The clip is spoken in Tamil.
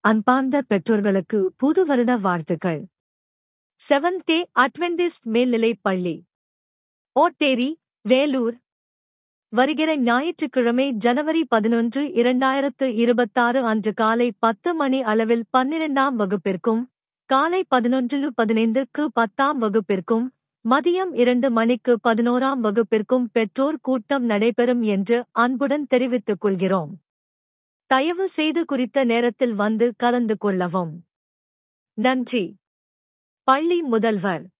அன்பார்ந்த பெற்றோர்களுக்கு புது வருட வாழ்த்துக்கள் செவன்த் டே அட்வென்டிஸ்ட் மேல்நிலைப் பள்ளி ஓட்டேரி வேலூர் வருகிற ஞாயிற்றுக்கிழமை ஜனவரி பதினொன்று இரண்டாயிரத்து இருபத்தாறு அன்று காலை பத்து மணி அளவில் பன்னிரெண்டாம் வகுப்பிற்கும் காலை பதினொன்று பதினைந்துக்கு பத்தாம் வகுப்பிற்கும் மதியம் இரண்டு மணிக்கு பதினோராம் வகுப்பிற்கும் பெற்றோர் கூட்டம் நடைபெறும் என்று அன்புடன் தெரிவித்துக் கொள்கிறோம் தயவு செய்து குறித்த நேரத்தில் வந்து கலந்து கொள்ளவும் நன்றி பள்ளி முதல்வர்